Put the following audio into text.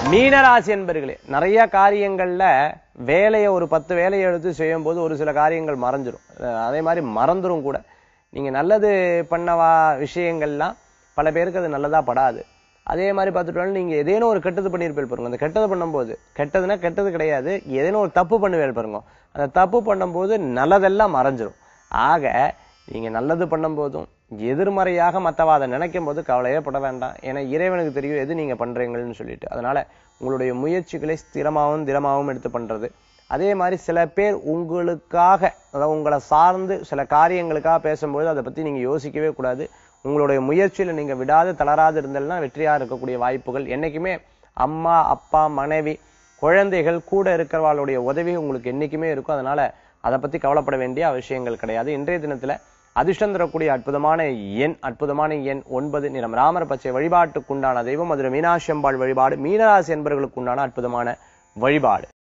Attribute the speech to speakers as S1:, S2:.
S1: மீனராசி என்பர்களே நிறைய காரியங்கள்ல வேலையை ஒரு பத்து வேலையை எடுத்து செய்யும் போது ஒரு சில காரியங்கள் மறைஞ்சிரும் அஹ் அதே மாதிரி மறந்துரும் கூட நீங்க நல்லது பண்ணவா விஷயங்கள்லாம் பல பேருக்கு அது நல்லதா படாது அதே மாதிரி பார்த்துட்டோம்னா நீங்க ஏதேனும் ஒரு கெட்டது பண்ணியிருப்பேன் பாருங்க அந்த கெட்டது பண்ணும்போது கெட்டதுன்னா கெட்டது கிடையாது ஏதேனும் ஒரு தப்பு பண்ணுவேன் பாருங்க அந்த தப்பு பண்ணும்போது நல்லதெல்லாம் மறைஞ்சிரும் ஆக நீங்க நல்லது பண்ணும்போதும் எதிர்மறையாக மத்தவ அதை நினைக்கும் போது கவலையே பட வேண்டாம் ஏன்னா இறைவனுக்கு தெரியும் எது நீங்க பண்றீங்கன்னு சொல்லிட்டு அதனால உங்களுடைய முயற்சிகளை ஸ்திரமாகவும் திடமாகவும் எடுத்து பண்றது அதே மாதிரி சில பேர் உங்களுக்காக அதாவது உங்களை சார்ந்து சில காரியங்களுக்காக பேசும்போது அதை பத்தி நீங்க யோசிக்கவே கூடாது உங்களுடைய முயற்சியில நீங்க விடாது தளராது இருந்தல்னா வெற்றியா இருக்கக்கூடிய வாய்ப்புகள் என்னைக்குமே அம்மா அப்பா மனைவி குழந்தைகள் கூட இருக்கிறவாளுடைய உதவி உங்களுக்கு என்னைக்குமே இருக்கும் அதனால அதை பத்தி கவலைப்பட வேண்டிய அவசியங்கள் கிடையாது இன்றைய தினத்துல அதிர்ஷ்டம் தரக்கூடிய அற்புதமான எண் அற்புதமான எண் ஒன்பது நிறம் ராமர் பச்சை வழிபாட்டுக்குண்டான தெய்வம் மதுரை மீனாட்சி அம்பாள் வழிபாடு மீனராசி என்பவர்களுக்கு உண்டான அற்புதமான வழிபாடு